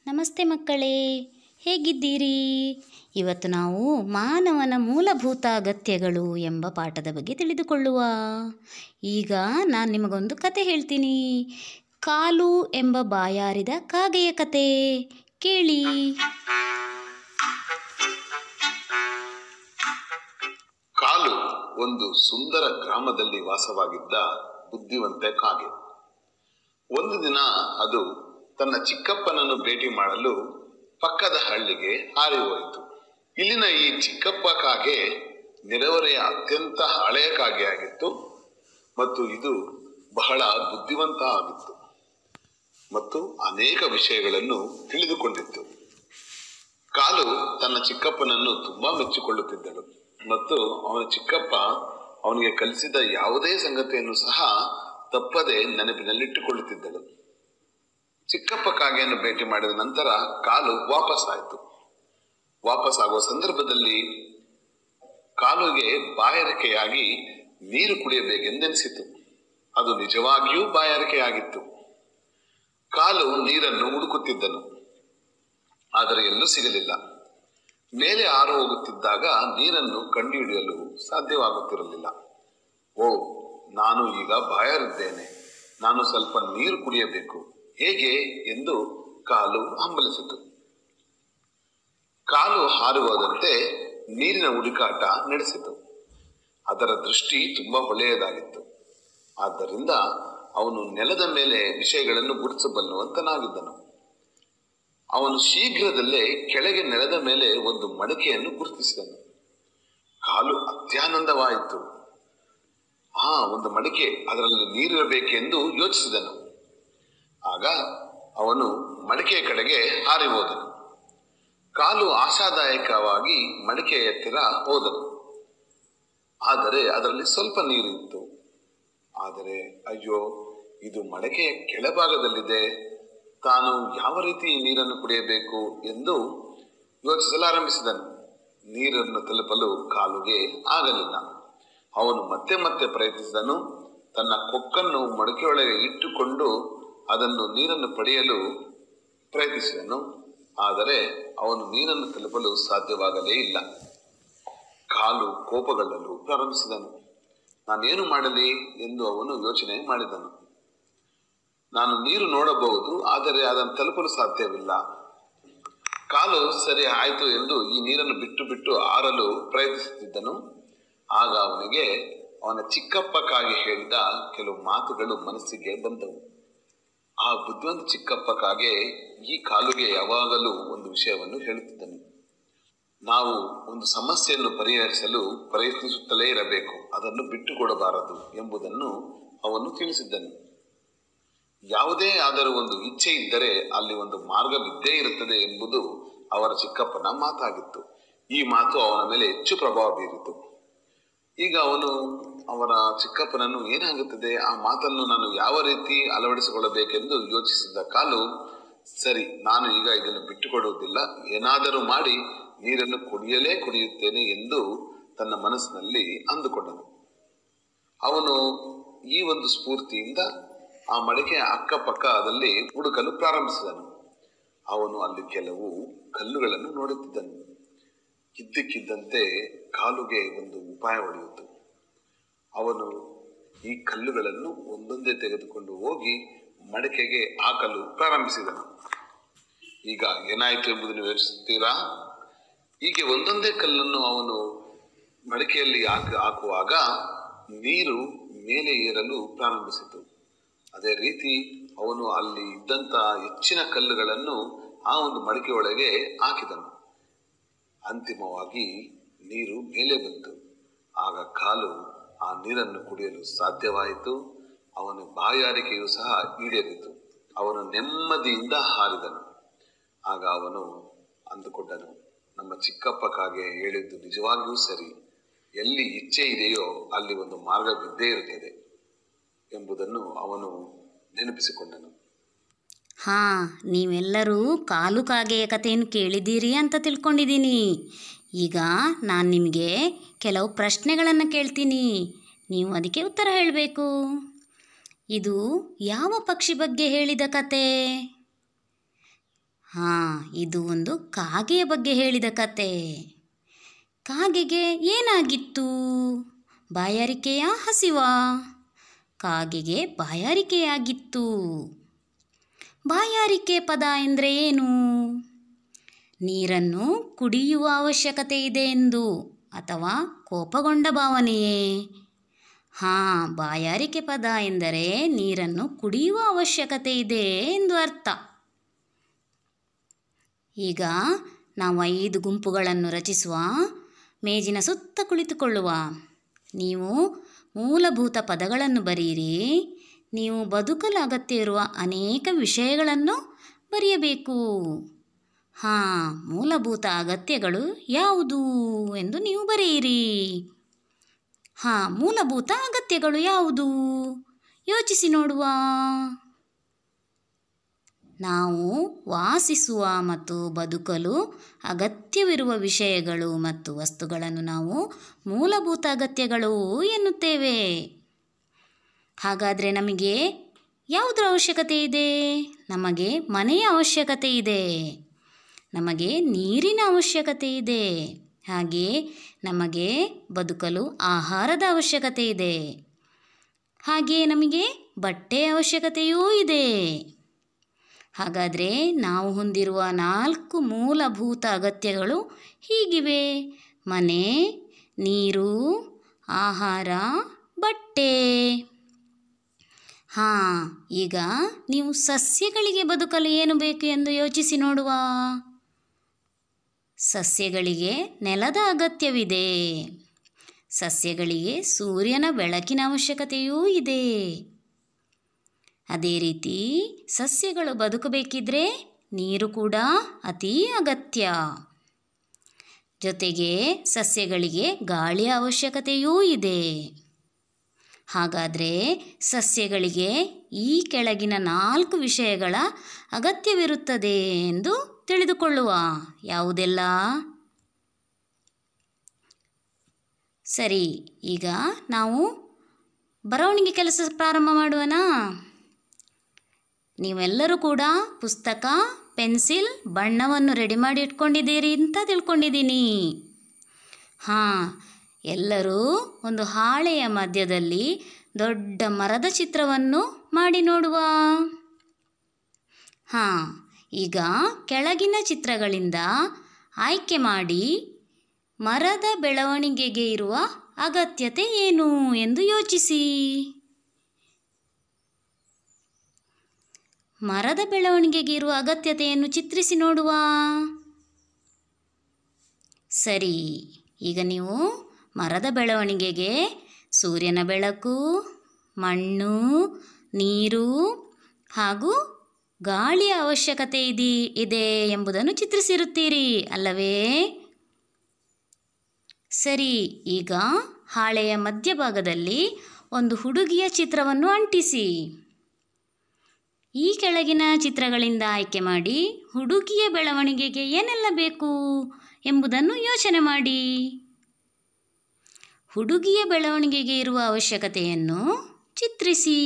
ನಮಸ್ತೆ ಮಕ್ಕಳೇ ಹೇಗಿದ್ದೀರಿ ಇವತ್ತು ನಾವು ಮಾನವನ ಮೂಲಭೂತ ಅಗತ್ಯಗಳು ಎಂಬ ಪಾಠದ ಬಗ್ಗೆ ತಿಳಿದುಕೊಳ್ಳುವ ಈಗ ನಾನು ನಿಮಗೊಂದು ಕತೆ ಹೇಳ್ತೀನಿ ಕಾಲು ಎಂಬ ಬಾಯಾರಿದ ಕಾಗೆಯ ಕತೆ ಕೇಳಿ ಕಾಲು ಒಂದು ಸುಂದರ ಗ್ರಾಮದಲ್ಲಿ ವಾಸವಾಗಿದ್ದ ಬುದ್ಧಿವಂತ ಕಾಗೆ ಒಂದು ದಿನ ಅದು ತನ್ನ ಚಿಕ್ಕಪ್ಪನನ್ನು ಭೇಟಿ ಮಾಡಲು ಪಕ್ಕದ ಹಳ್ಳಿಗೆ ಹಾರಿ ಹೋಯಿತು ಇಲ್ಲಿನ ಈ ಚಿಕ್ಕಪ್ಪ ಕಾಗೆ ನೆರೆಹೊರೆಯ ಅತ್ಯಂತ ಹಳೆಯ ಕಾಗೆಯಾಗಿತ್ತು ಮತ್ತು ಇದು ಬಹಳ ಬುದ್ಧಿವಂತ ಆಗಿತ್ತು ಮತ್ತು ಅನೇಕ ವಿಷಯಗಳನ್ನು ತಿಳಿದುಕೊಂಡಿತ್ತು ಕಾಲು ತನ್ನ ಚಿಕ್ಕಪ್ಪನನ್ನು ತುಂಬಾ ಮೆಚ್ಚಿಕೊಳ್ಳುತ್ತಿದ್ದಳು ಮತ್ತು ಅವನ ಚಿಕ್ಕಪ್ಪ ಅವನಿಗೆ ಕಲಿಸಿದ ಯಾವುದೇ ಸಂಗತಿಯನ್ನು ಸಹ ತಪ್ಪದೆ ನೆನಪಿನಲ್ಲಿಟ್ಟುಕೊಳ್ಳುತ್ತಿದ್ದಳು ಚಿಕ್ಕಪ್ಪ ಕಾಗೆಯನ್ನು ಭೇಟಿ ಮಾಡಿದ ನಂತರ ಕಾಲು ವಾಪಸ್ ಆಯಿತು ವಾಪಸ್ ಆಗುವ ಸಂದರ್ಭದಲ್ಲಿ ಕಾಲುಗೆ ಬಾಯಾರಿಕೆಯಾಗಿ ನೀರು ಕುಡಿಯಬೇಕೆಂದೆನಿಸಿತು ಅದು ನಿಜವಾಗಿಯೂ ಬಾಯಾರಿಕೆಯಾಗಿತ್ತು ಕಾಲು ನೀರನ್ನು ಹುಡುಕುತ್ತಿದ್ದನು ಆದರೆ ಎಲ್ಲೂ ಸಿಗಲಿಲ್ಲ ಮೇಲೆ ಹಾರು ಹೋಗುತ್ತಿದ್ದಾಗ ನೀರನ್ನು ಕಂಡುಹಿಡಿಯಲು ಸಾಧ್ಯವಾಗುತ್ತಿರಲಿಲ್ಲ ಓ ನಾನು ಈಗ ಬಾಯಾರಿದ್ದೇನೆ ನಾನು ಸ್ವಲ್ಪ ನೀರು ಕುಡಿಯಬೇಕು ಹೇಗೆ ಎಂದು ಕಾಲು ಹಂಬಲಿಸಿತು ಕಾಲು ಹಾರಿ ಹೋದಂತೆ ನೀರಿನ ಹುಡುಕಾಟ ನಡೆಸಿತು ಅದರ ದೃಷ್ಟಿ ತುಂಬಾ ಒಳ್ಳೆಯದಾಗಿತ್ತು ಆದ್ದರಿಂದ ಅವನು ನೆಲದ ಮೇಲೆ ವಿಷಯಗಳನ್ನು ಗುರುತಿಸಬಲ್ಲುವಂತನಾಗಿದ್ದನು ಅವನು ಶೀಘ್ರದಲ್ಲೇ ಕೆಳಗೆ ನೆಲದ ಮೇಲೆ ಒಂದು ಮಡಿಕೆಯನ್ನು ಗುರುತಿಸಿದನು ಕಾಲು ಅತ್ಯಾನಂದವಾಯಿತು ಆ ಒಂದು ಮಡಿಕೆ ಅದರಲ್ಲಿ ನೀರಿರಬೇಕೆಂದು ಯೋಚಿಸಿದನು ಆಗ ಅವನು ಮಡಿಕೆಯ ಕಡೆಗೆ ಹಾರಿ ಹೋದನು ಕಾಲು ಆಶಾದಾಯಕವಾಗಿ ಮಡಿಕೆಯ ಹತ್ತಿರ ಹೋದನು ಆದರೆ ಅದರಲ್ಲಿ ಸ್ವಲ್ಪ ನೀರು ಇತ್ತು ಆದರೆ ಅಯ್ಯೋ ಇದು ಮಡಕೆಯ ಕೆಳಭಾಗದಲ್ಲಿದೆ ತಾನು ಯಾವ ರೀತಿ ಈ ನೀರನ್ನು ಕುಡಿಯಬೇಕು ಎಂದು ಯೋಚಿಸಲಾರಂಭಿಸಿದನು ನೀರನ್ನು ತಲುಪಲು ಕಾಲುಗೆ ಆಗಲಿಲ್ಲ ಅವನು ಮತ್ತೆ ಮತ್ತೆ ಪ್ರಯತ್ನಿಸಿದನು ತನ್ನ ಕೊಕ್ಕನ್ನು ಮಡಕೆಯೊಳಗೆ ಇಟ್ಟುಕೊಂಡು ಅದನ್ನು ನೀರನ್ನು ಪಡೆಯಲು ಪ್ರಯತ್ನಿಸಿದನು ಆದರೆ ಅವನು ನೀರನ್ನು ತಲುಪಲು ಸಾಧ್ಯವಾಗಲೇ ಇಲ್ಲ ಕಾಲು ಕೋಪಗೊಳ್ಳಲು ಪ್ರಾರಂಭಿಸಿದನು ನಾನೇನು ಮಾಡಲಿ ಎಂದು ಅವನು ಯೋಚನೆ ಮಾಡಿದನು ನಾನು ನೀರು ನೋಡಬಹುದು ಆದರೆ ಅದನ್ನು ತಲುಪಲು ಸಾಧ್ಯವಿಲ್ಲ ಕಾಲು ಸರಿ ಆಯಿತು ಎಂದು ಈ ನೀರನ್ನು ಬಿಟ್ಟು ಬಿಟ್ಟು ಆರಲು ಪ್ರಯತ್ನಿಸುತ್ತಿದ್ದನು ಆಗ ಅವನಿಗೆ ಅವನ ಚಿಕ್ಕಪ್ಪಕ್ಕಾಗಿ ಹೇಳಿದ ಕೆಲವು ಮಾತುಗಳು ಮನಸ್ಸಿಗೆ ಬಂದವು ಆ ಬುದ್ಧಿವಂತ ಚಿಕ್ಕಪ್ಪಕ್ಕಾಗೆ ಈ ಕಾಲುಗೆ ಯಾವಾಗಲೂ ಒಂದು ವಿಷಯವನ್ನು ಹೇಳುತ್ತಿದ್ದನು ನಾವು ಒಂದು ಸಮಸ್ಯೆಯನ್ನು ಪರಿಹರಿಸಲು ಪ್ರಯತ್ನಿಸುತ್ತಲೇ ಇರಬೇಕು ಅದನ್ನು ಬಿಟ್ಟುಕೊಡಬಾರದು ಎಂಬುದನ್ನು ಅವನು ತಿಳಿಸಿದ್ದನು ಯಾವುದೇ ಆದರೂ ಒಂದು ಇಚ್ಛೆ ಇದ್ದರೆ ಅಲ್ಲಿ ಒಂದು ಮಾರ್ಗವಿದ್ದೇ ಇರುತ್ತದೆ ಎಂಬುದು ಅವರ ಚಿಕ್ಕಪ್ಪನ ಮಾತಾಗಿತ್ತು ಈ ಮಾತು ಅವನ ಮೇಲೆ ಹೆಚ್ಚು ಪ್ರಭಾವ ಬೀರಿತು ಈಗ ಅವನು ಅವರ ಚಿಕ್ಕಪ್ಪನನ್ನು ಏನಾಗುತ್ತದೆ ಆ ಮಾತನ್ನು ನಾನು ಯಾವ ರೀತಿ ಅಳವಡಿಸಿಕೊಳ್ಳಬೇಕೆಂದು ಯೋಚಿಸಿದ ಕಾಲು ಸರಿ ನಾನು ಈಗ ಇದನ್ನು ಬಿಟ್ಟುಕೊಡುವುದಿಲ್ಲ ಏನಾದರೂ ಮಾಡಿ ನೀರನ್ನು ಕುಡಿಯಲೇ ಕುಡಿಯುತ್ತೇನೆ ಎಂದು ತನ್ನ ಮನಸ್ಸಿನಲ್ಲಿ ಅಂದುಕೊಂಡನು ಅವನು ಈ ಒಂದು ಸ್ಫೂರ್ತಿಯಿಂದ ಆ ಮಡಿಕೆಯ ಅಕ್ಕಪಕ್ಕದಲ್ಲಿ ಹುಡುಕಲು ಪ್ರಾರಂಭಿಸಿದನು ಅವನು ಅಲ್ಲಿ ಕೆಲವು ಕಲ್ಲುಗಳನ್ನು ನೋಡುತ್ತಿದ್ದನು ಇದ್ದಕ್ಕಿದ್ದಂತೆ ಕಾಲುಗೆ ಒಂದು ಉಪಾಯ ಹೊಳೆಯಿತು ಅವನು ಈ ಕಲ್ಲುಗಳನ್ನು ಒಂದೊಂದೇ ತೆಗೆದುಕೊಂಡು ಹೋಗಿ ಮಡಿಕೆಗೆ ಹಾಕಲು ಪ್ರಾರಂಭಿಸಿದನು ಈಗ ಏನಾಯಿತು ಎಂಬುದನ್ನು ವಿವರಿಸುತ್ತೀರಾ ಹೀಗೆ ಒಂದೊಂದೇ ಕಲ್ಲನ್ನು ಅವನು ಮಡಿಕೆಯಲ್ಲಿ ಹಾಕ ಹಾಕುವಾಗ ನೀರು ಮೇಲೆ ಏರಲು ಪ್ರಾರಂಭಿಸಿತು ಅದೇ ರೀತಿ ಅವನು ಅಲ್ಲಿ ಇದ್ದಂತ ಹೆಚ್ಚಿನ ಕಲ್ಲುಗಳನ್ನು ಆ ಒಂದು ಮಡಿಕೆ ಒಳಗೆ ಹಾಕಿದನು ಅಂತಿಮವಾಗಿ ನೀರು ಮೇಲೆ ಬಂತು ಆಗ ಕಾಲು ಆ ನೀರನ್ನು ಕುಡಿಯಲು ಸಾಧ್ಯವಾಯಿತು ಅವನ ಬಾಯಾರಿಕೆಯೂ ಸಹ ಈಡೇರಿತು ಅವನು ನೆಮ್ಮದಿಯಿಂದ ಹಾರಿದನು ಆಗ ಅವನು ಅಂದುಕೊಂಡನು ನಮ್ಮ ಚಿಕ್ಕಪ್ಪ ಕಾಗೆ ಹೇಳಿದ್ದು ನಿಜವಾಗಿಯೂ ಸರಿ ಎಲ್ಲಿ ಇಚ್ಛೆ ಇದೆಯೋ ಅಲ್ಲಿ ಒಂದು ಮಾರ್ಗವಿದ್ದೇ ಇರುತ್ತದೆ ಎಂಬುದನ್ನು ಅವನು ನೆನಪಿಸಿಕೊಂಡನು ಹಾಂ ನೀವೆಲ್ಲರೂ ಕಾಲು ಕಾಗೆಯ ಕಥೆಯನ್ನು ಕೇಳಿದ್ದೀರಿ ಅಂತ ತಿಳ್ಕೊಂಡಿದ್ದೀನಿ ಈಗ ನಾನು ನಿಮಗೆ ಕೆಲವು ಪ್ರಶ್ನೆಗಳನ್ನು ಕೇಳ್ತೀನಿ ನೀವು ಅದಕ್ಕೆ ಉತ್ತರ ಹೇಳಬೇಕು ಇದು ಯಾವ ಪಕ್ಷಿ ಬಗ್ಗೆ ಹೇಳಿದ ಕತೆ ಹಾಂ ಇದು ಒಂದು ಕಾಗೆಯ ಬಗ್ಗೆ ಹೇಳಿದ ಕತೆ ಕಾಗೆಗೆ ಏನಾಗಿತ್ತು ಬಾಯಾರಿಕೆಯ ಹಸಿವ ಕಾಗೆಗೆ ಬಾಯಾರಿಕೆಯಾಗಿತ್ತು ಬಾಯಾರಿಕೆ ಪದ ಎಂದರೆ ಏನು ನೀರನ್ನು ಕುಡಿಯುವ ಅವಶ್ಯಕತೆ ಇದೆ ಎಂದು ಅಥವಾ ಕೋಪಗೊಂಡ ಭಾವನೆಯೇ ಹಾಂ ಬಾಯಾರಿಕೆ ಪದ ಎಂದರೆ ನೀರನ್ನು ಕುಡಿಯುವ ಅವಶ್ಯಕತೆ ಇದೆ ಎಂದು ಅರ್ಥ ಈಗ ನಾವು ಐದು ಗುಂಪುಗಳನ್ನು ರಚಿಸುವ ಮೇಜಿನ ಸುತ್ತ ಕುಳಿತುಕೊಳ್ಳುವ ನೀವು ಮೂಲಭೂತ ಪದಗಳನ್ನು ಬರೆಯಿರಿ ನೀವು ಬದುಕಲು ಅಗತ್ಯ ಇರುವ ಅನೇಕ ವಿಷಯಗಳನ್ನು ಬರೆಯಬೇಕು ಹಾಂ ಮೂಲಭೂತ ಅಗತ್ಯಗಳು ಯಾವುದು ಎಂದು ನೀವು ಬರೆಯಿರಿ ಹಾಂ ಮೂಲಭೂತ ಅಗತ್ಯಗಳು ಯಾವುದು ಯೋಚಿಸಿ ನೋಡುವ ನಾವು ವಾಸಿಸುವ ಮತ್ತು ಬದುಕಲು ಅಗತ್ಯವಿರುವ ವಿಷಯಗಳು ಮತ್ತು ವಸ್ತುಗಳನ್ನು ನಾವು ಮೂಲಭೂತ ಅಗತ್ಯಗಳು ಎನ್ನುತ್ತೇವೆ ಹಾಗಾದರೆ ನಮಗೆ ಯಾವುದರ ಅವಶ್ಯಕತೆ ಇದೆ ನಮಗೆ ಮನೆಯ ಅವಶ್ಯಕತೆ ಇದೆ ನಮಗೆ ನೀರಿನ ಅವಶ್ಯಕತೆ ಇದೆ ಹಾಗೆ ನಮಗೆ ಬದುಕಲು ಆಹಾರದ ಅವಶ್ಯಕತೆ ಇದೆ ಹಾಗೆ ನಮಗೆ ಬಟ್ಟೆಯ ಅವಶ್ಯಕತೆಯೂ ಇದೆ ಹಾಗಾದರೆ ನಾವು ಹೊಂದಿರುವ ನಾಲ್ಕು ಮೂಲಭೂತ ಅಗತ್ಯಗಳು ಹೀಗಿವೆ ಮನೆ ನೀರು ಆಹಾರ ಬಟ್ಟೆ ಹಾಂ ಈಗ ನೀವು ಸಸ್ಯಗಳಿಗೆ ಬದುಕಲು ಏನು ಬೇಕು ಎಂದು ಯೋಚಿಸಿ ನೋಡುವ ಸಸ್ಯಗಳಿಗೆ ನೆಲದ ಅಗತ್ಯವಿದೆ ಸಸ್ಯಗಳಿಗೆ ಸೂರ್ಯನ ಬೆಳಕಿನ ಅವಶ್ಯಕತೆಯೂ ಇದೆ ಅದೇ ರೀತಿ ಸಸ್ಯಗಳು ಬದುಕಬೇಕಿದ್ರೆ ನೀರು ಕೂಡ ಅತೀ ಅಗತ್ಯ ಜೊತೆಗೆ ಸಸ್ಯಗಳಿಗೆ ಗಾಳಿಯ ಅವಶ್ಯಕತೆಯೂ ಇದೆ ಹಾಗಾದರೆ ಸಸ್ಯಗಳಿಗೆ ಈ ಕೆಳಗಿನ ನಾಲ್ಕು ವಿಷಯಗಳ ಅಗತ್ಯವಿರುತ್ತದೆ ಎಂದು ತಿಳಿದುಕೊಳ್ಳುವ ಯಾವುದೆಲ್ಲ ಸರಿ ಈಗ ನಾವು ಬರವಣಿಗೆ ಕೆಲಸ ಪ್ರಾರಂಭ ಮಾಡುವನಾ ನೀವೆಲ್ಲರೂ ಕೂಡ ಪುಸ್ತಕ ಪೆನ್ಸಿಲ್ ಬಣ್ಣವನ್ನು ರೆಡಿ ಮಾಡಿ ಇಟ್ಕೊಂಡಿದ್ದೀರಿ ಅಂತ ತಿಳ್ಕೊಂಡಿದ್ದೀನಿ ಹಾಂ ಎಲ್ಲರೂ ಒಂದು ಹಾಳೆಯ ಮಧ್ಯದಲ್ಲಿ ದೊಡ್ಡ ಮರದ ಚಿತ್ರವನ್ನು ಮಾಡಿ ನೋಡುವ ಹಾಂ ಈಗ ಕೆಳಗಿನ ಚಿತ್ರಗಳಿಂದ ಆಯ್ಕೆ ಮಾಡಿ ಮರದ ಬೆಳವಣಿಗೆಗೆ ಇರುವ ಅಗತ್ಯತೆ ಏನು ಎಂದು ಯೋಚಿಸಿ ಮರದ ಬೆಳವಣಿಗೆಗೆ ಇರುವ ಅಗತ್ಯತೆಯನ್ನು ಚಿತ್ರಿಸಿ ನೋಡುವ ಸರಿ ಈಗ ನೀವು ಮರದ ಬೆಳವಣಿಗೆಗೆ ಸೂರ್ಯನ ಬೆಳಕು ಮಣ್ಣು ನೀರು ಹಾಗೂ ಗಾಳಿಯ ಅವಶ್ಯಕತೆ ಇದೆ ಇದೆ ಎಂಬುದನ್ನು ಚಿತ್ರಿಸಿರುತ್ತೀರಿ ಅಲ್ಲವೇ ಸರಿ ಈಗ ಹಾಳೆಯ ಮಧ್ಯಭಾಗದಲ್ಲಿ ಒಂದು ಹುಡುಗಿಯ ಚಿತ್ರವನ್ನು ಅಂಟಿಸಿ ಈ ಕೆಳಗಿನ ಚಿತ್ರಗಳಿಂದ ಆಯ್ಕೆ ಮಾಡಿ ಹುಡುಗಿಯ ಬೆಳವಣಿಗೆಗೆ ಏನೆಲ್ಲ ಬೇಕು ಎಂಬುದನ್ನು ಯೋಚನೆ ಮಾಡಿ ಹುಡುಗಿಯ ಬೆಳವಣಿಗೆಗೆ ಇರುವ ಅವಶ್ಯಕತೆಯನ್ನು ಚಿತ್ರಿಸಿ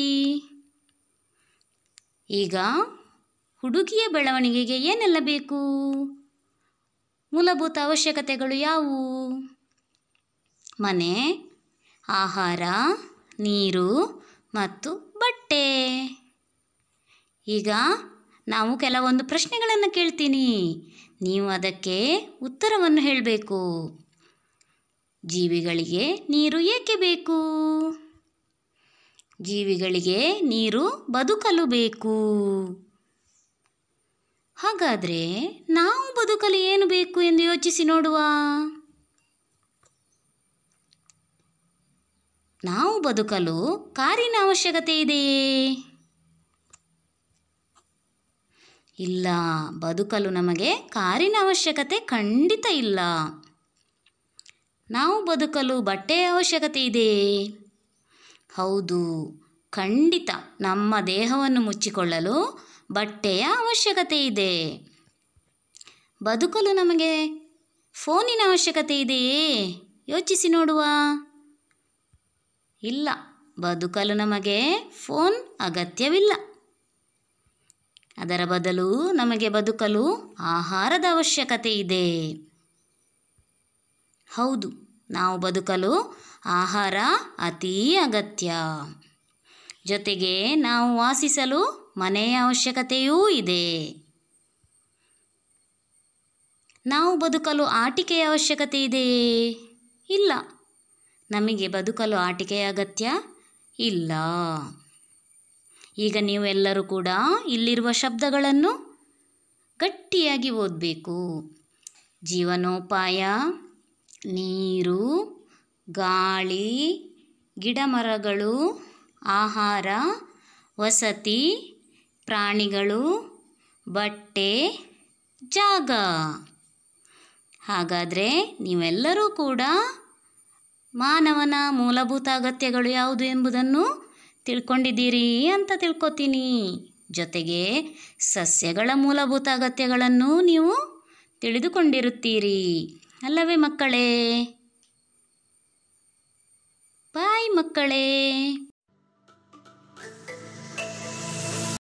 ಈಗ ಹುಡುಗಿಯ ಬೆಳವಣಿಗೆಗೆ ಏನೆಲ್ಲ ಬೇಕು ಮೂಲಭೂತ ಅವಶ್ಯಕತೆಗಳು ಯಾವುವು ಮನೆ ಆಹಾರ ನೀರು ಮತ್ತು ಬಟ್ಟೆ ಈಗ ನಾವು ಕೆಲವೊಂದು ಪ್ರಶ್ನೆಗಳನ್ನು ಕೇಳ್ತೀನಿ ನೀವು ಅದಕ್ಕೆ ಉತ್ತರವನ್ನು ಹೇಳಬೇಕು ಜೀವಿಗಳಿಗೆ ನೀರು ಏಕೆ ಬೇಕು ಜೀವಿಗಳಿಗೆ ನೀರು ಬದುಕಲು ಬೇಕು ಹಾಗಾದರೆ ನಾವು ಬದುಕಲು ಏನು ಬೇಕು ಎಂದು ಯೋಚಿಸಿ ನೋಡುವ ನಾವು ಬದುಕಲು ಕಾರಿನ ಅವಶ್ಯಕತೆ ಇದೆಯೇ ಇಲ್ಲ ಬದುಕಲು ನಮಗೆ ಕಾರಿನ ಅವಶ್ಯಕತೆ ಖಂಡಿತ ಇಲ್ಲ ನಾವು ಬದುಕಲು ಬಟ್ಟೆಯ ಅವಶ್ಯಕತೆ ಇದೆಯೇ ಹೌದು ಖಂಡಿತ ನಮ್ಮ ದೇಹವನ್ನು ಮುಚ್ಚಿಕೊಳ್ಳಲು ಬಟ್ಟೆಯ ಅವಶ್ಯಕತೆ ಇದೆ ಬದುಕಲು ನಮಗೆ ಫೋನಿನ ಅವಶ್ಯಕತೆ ಇದೆಯೇ ಯೋಚಿಸಿ ನೋಡುವ ಇಲ್ಲ ಬದುಕಲು ನಮಗೆ ಫೋನ್ ಅಗತ್ಯವಿಲ್ಲ ಅದರ ಬದಲು ನಮಗೆ ಬದುಕಲು ಆಹಾರದ ಅವಶ್ಯಕತೆ ಇದೆ ಹೌದು ನಾವು ಬದುಕಲು ಆಹಾರ ಅತೀ ಅಗತ್ಯ ಜೊತೆಗೆ ನಾವು ವಾಸಿಸಲು ಮನೆಯ ಅವಶ್ಯಕತೆಯೂ ಇದೆ ನಾವು ಬದುಕಲು ಆಟಿಕೆಯ ಅವಶ್ಯಕತೆ ಇದೆಯೇ ಇಲ್ಲ ನಮಗೆ ಬದುಕಲು ಆಟಿಕೆಯ ಅಗತ್ಯ ಇಲ್ಲ ಈಗ ನೀವೆಲ್ಲರೂ ಕೂಡ ಇಲ್ಲಿರುವ ಶಬ್ದಗಳನ್ನು ಗಟ್ಟಿಯಾಗಿ ಓದಬೇಕು ಜೀವನೋಪಾಯ ನೀರು ಗಾಳಿ ಗಿಡಮರಗಳು ಆಹಾರ ವಸತಿ ಪ್ರಾಣಿಗಳು ಬಟ್ಟೆ ಜಾಗ ಹಾಗಾದರೆ ನೀವೆಲ್ಲರೂ ಕೂಡ ಮಾನವನ ಮೂಲಭೂತ ಅಗತ್ಯಗಳು ಯಾವುದು ಎಂಬುದನ್ನು ತಿಳ್ಕೊಂಡಿದ್ದೀರಿ ಅಂತ ತಿಳ್ಕೊತೀನಿ ಜೊತೆಗೆ ಸಸ್ಯಗಳ ಮೂಲಭೂತ ಅಗತ್ಯಗಳನ್ನು ನೀವು ತಿಳಿದುಕೊಂಡಿರುತ್ತೀರಿ ಅಲ್ಲವೇ ಮಕ್ಕಳೇ ಬಾಯ್ ಮಕ್ಕಳೇ